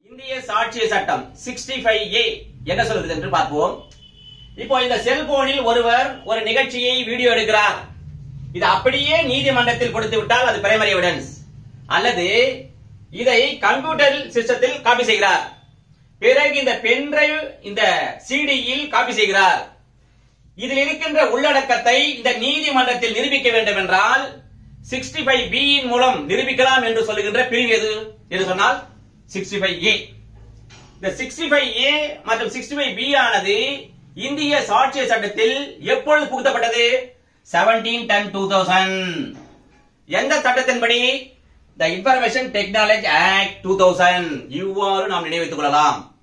இந்திய சாட்சிய சட்டம் 65A ஏ என்ன சொல்கிறது என்று பார்ப்போம் இப்போ இந்த செல்போனில் ஒருவர் ஒரு நிகழ்ச்சியை வீடியோ எடுக்கிறார் இது அப்படியே நீதிமன்றத்தில் கொடுத்து விட்டால் அது பிரைமரி எவிடன்ஸ் அல்லது இதை கம்ப்யூட்டர் சிஸ்டத்தில் காப்பி செய்கிறார் பிறகு இந்த பென்டிரைவ் இந்த சிடியில் காப்பி செய்கிறார் இதில் இருக்கின்ற உள்ளடக்கத்தை இந்த நீதிமன்றத்தில் நிரூபிக்க வேண்டும் என்றால் 65 ஃபைவ் பி மூலம் நிரூபிக்கலாம் என்று சொல்லுகின்ற பிரிவு எது என்று சொன்னால் 65A ஃபைவ் ஏ இந்த 65A ஃபைவ் ஏ மற்றும் 65B ஃபைவ் பி ஆனது இந்திய சாட்சிய சட்டத்தில் எப்பொழுது புகுத்தப்பட்டது 17 டென் டூ தௌசண்ட் எந்த சட்டத்தின்படி the information technology act two thousand இவ்வாறு நாம் நினைவைத்துக் கொள்ளலாம்